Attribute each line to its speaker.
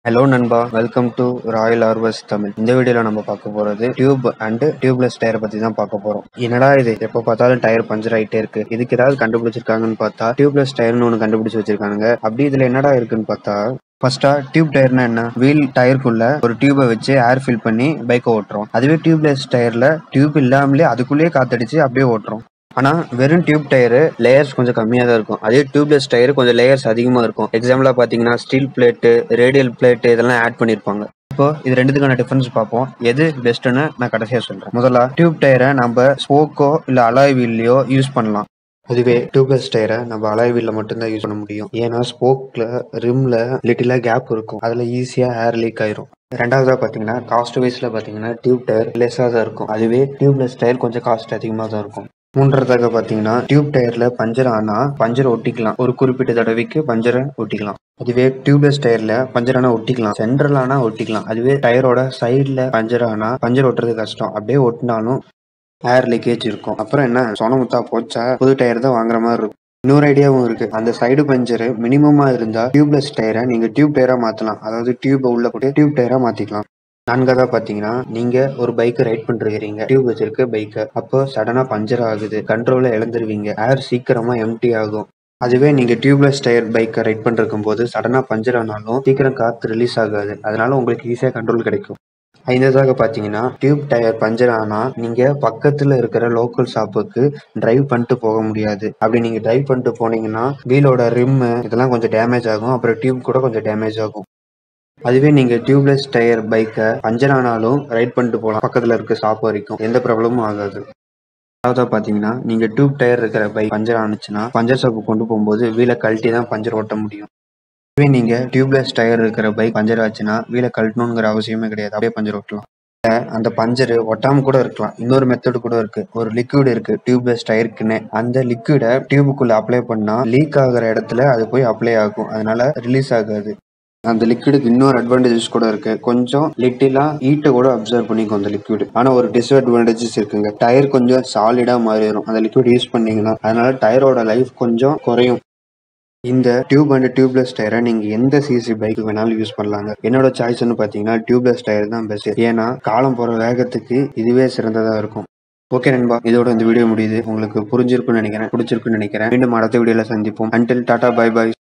Speaker 1: hello நண்பா welcome to royal ஆர்வஸ் தமிழ் இந்த வீடியோல நம்ம பார்க்க போறது டியூப் அண்ட் டியூப்லெஸ் டயர் பத்தி தான் பார்க்க போறோம் என்னடா இது எப்ப பார்த்தாலும் டயர் பஞ்சர் ஆயிட்டே இருக்கு இதுக்கு ஏதாவது கண்டுபிடிச்சிருக்காங்கன்னு பார்த்தா டியூப்லெஸ் டயர்னு ஒன்று கண்டுபிடிச்சு வச்சிருக்காங்க அப்படி இதுல என்னடா இருக்குன்னு பார்த்தா ஃபர்ஸ்டா டியூப் டயர்னா என்ன வீல் டயருக்குள்ள ஒரு டியூபை வச்சு ஏர் ஃபில் பண்ணி பைக்கை ஓட்டுறோம் அதுவே டியூப்லெஸ் டயர்ல டியூப் இல்லாமலே அதுக்குள்ளேயே காத்தடிச்சு அப்படியே ஓட்டுறோம் ஆனா வெறும் டியூப் டயரு லேயர்ஸ் கொஞ்சம் கம்மியா தான் இருக்கும் அதே டியூப்லெஸ் டயர் கொஞ்சம் லேயர்ஸ் அதிகமா இருக்கும் எக்ஸாம்பிளா பாத்தீங்கன்னா ஸ்டீல் பிளேட்டு ரேடியல் பிளேட்டு இதெல்லாம் ஆட் பண்ணிருப்பாங்க இப்போ இது ரெண்டுத்துக்கான டிஃபரன்ஸ் பார்ப்போம் எது பெஸ்ட்னு நான் கடைசியா சொல்றேன் முதல்ல டியூப் டயரை நம்ம ஸ்போக்கோ இல்ல அலாய் வீல்லையோ யூஸ் பண்ணலாம் அதுவே டியூப்லெஸ் டயரை நம்ம அலாய் வீல்ல மட்டும்தான் யூஸ் பண்ண முடியும் ஏன்னா ஸ்போக்ல ரிம்ல லிட்டிலா கேப் இருக்கும் அதுல ஈஸியா ஏர் லீக் ஆயிரும் ரெண்டாவதா பாத்தீங்கன்னா காஸ்ட் வைஸ்ல பாத்தீங்கன்னா டியூப் டயர் லெஸ்ஸா தான் இருக்கும் அதுவே டியூப்லெஸ் டயர் கொஞ்சம் காஸ்ட் அதிகமா தான் இருக்கும் மூன்றாவதாக பாத்தீங்கன்னா டியூப் டயர்ல பஞ்சர் ஆனா பஞ்சர் ஒட்டிக்கலாம் ஒரு குறிப்பிட்ட தடவைக்கு பஞ்சரை ஒட்டிக்கலாம் அதுவே டியூப்லெஸ் டயர்ல பஞ்சர் ஆனா ஒட்டிக்கலாம் சென்ட்ரல் ஆனா ஒட்டிக்கலாம் அதுவே டயரோட சைடுல பஞ்சர் ஆனா பஞ்சர் ஒட்டுறது கஷ்டம் அப்படியே ஒட்டினாலும் ஏர் லீக்கேஜ் இருக்கும் அப்புறம் என்ன சொனமுத்தா போச்சா புது டயர் தான் வாங்குற மாதிரி இருக்கும் இன்னொரு ஐடியாவும் இருக்கு அந்த சைடு பஞ்சர் மினிமமா இருந்தா டியூப்லெஸ் டயரை நீங்க டியூப் டயரா மாத்தலாம் அதாவது டியூப் உள்ள போட்டு டியூப் டயரா மாத்திக்கலாம் நான்காவதா பாத்தீங்கன்னா நீங்க ஒரு பைக்கை ரைட் பண்ணிருக்கீங்க டியூப் வச்சிருக்க பைக்கை அப்போ சடனா பஞ்சர் ஆகுது கண்ட்ரோல இழந்துருவீங்க ஏர் சீக்கிரமா எம்டி ஆகும் அதுவே நீங்க டியூப்லெஸ் டயர் பைக்கை ரைட் பண்ணிருக்கும் போது சடனா பஞ்சர் ஆனாலும் சீக்கிரம் காத்து ரிலீஸ் ஆகாது அதனால உங்களுக்கு ஈஸியா கண்ட்ரோல் கிடைக்கும் ஐந்தாவது பாத்தீங்கன்னா டியூப் டயர் பஞ்சர் ஆனா நீங்க பக்கத்துல இருக்கிற லோக்கல் ஷாப்புக்கு டிரைவ் பண்ணிட்டு போக முடியாது அப்படி நீங்க டிரைவ் பண்ணிட்டு போனீங்கன்னா வீலோட ரிம் இதெல்லாம் கொஞ்சம் டேமேஜ் ஆகும் அப்புறம் டியூப் கூட கொஞ்சம் டேமேஜ் ஆகும் அதுவே நீங்க டியூப்லெஸ் டயர் பைக்கை பஞ்சர் ஆனாலும் ரைட் பண்ணிட்டு போகலாம் பக்கத்துல இருக்க ஷாப் வரைக்கும் எந்த ப்ராப்ளமும் ஆகாது அதாவது பாத்தீங்கன்னா நீங்க டியூப் டயர் இருக்கிற பைக் பஞ்சர் ஆனிச்சுன்னா பஞ்சர் ஷாப்பு கொண்டு போகும்போது வீலை கழட்டி தான் பஞ்சர் ஓட்ட முடியும் இதுவே நீங்க டியூப்லெஸ் டயர் இருக்கிற பைக் பஞ்சர் ஆச்சுன்னா வீலை கழட்டணுங்கிற அவசியமே கிடையாது அப்படியே பஞ்சர் ஓட்டலாம் அந்த பஞ்சர் ஒட்டாம கூட இருக்கலாம் இன்னொரு மெத்தட் கூட இருக்கு ஒரு லிக்விட் இருக்கு டியூப்லெஸ் டயருக்குன்னு அந்த லிக்விடை டியூபுக்குள்ள அப்ளை பண்ணா லீக் ஆகுற இடத்துல அது போய் அப்ளை ஆகும் அதனால ரிலீஸ் ஆகாது அந்த லிக்விடுக்கு இன்னொரு அட்வான்டேஜஸ் கூட இருக்கு கொஞ்சம் லிட்டிலா ஹீட்டை கூட அப்சர்வ் பண்ணிக்கும் அந்த லிக்விட் ஆனா ஒரு டிஸ்அட்வான்டேஜஸ் இருக்குங்க டயர் கொஞ்சம் சாலிடா மாறிடும் அந்த லிக்விட் யூஸ் பண்ணீங்கன்னா அதனால டயரோட லைஃப் கொஞ்சம் குறையும் இந்த டியூப் அண்ட் டியூப்லெஸ் டயரை நீங்க எந்த சிசி பைக் வேணாலும் யூஸ் பண்ணலாங்க என்னோட சாய்ஸ்னு பாத்தீங்கன்னா டியூப்லெஸ் டயர் தான் பெஸ்ட் ஏன்னா காலம் போற வேகத்துக்கு இதுவே சிறந்ததா இருக்கும் ஓகே நண்பா இதோட இந்த வீடியோ முடியுது உங்களுக்கு புரிஞ்சிருக்கும்னு நினைக்கிறேன் பிடிச்சிருக்குன்னு நினைக்கிறேன் மீண்டும் அடுத்த வீடியோல சந்திப்போம் அன்டில் டாடா பை பை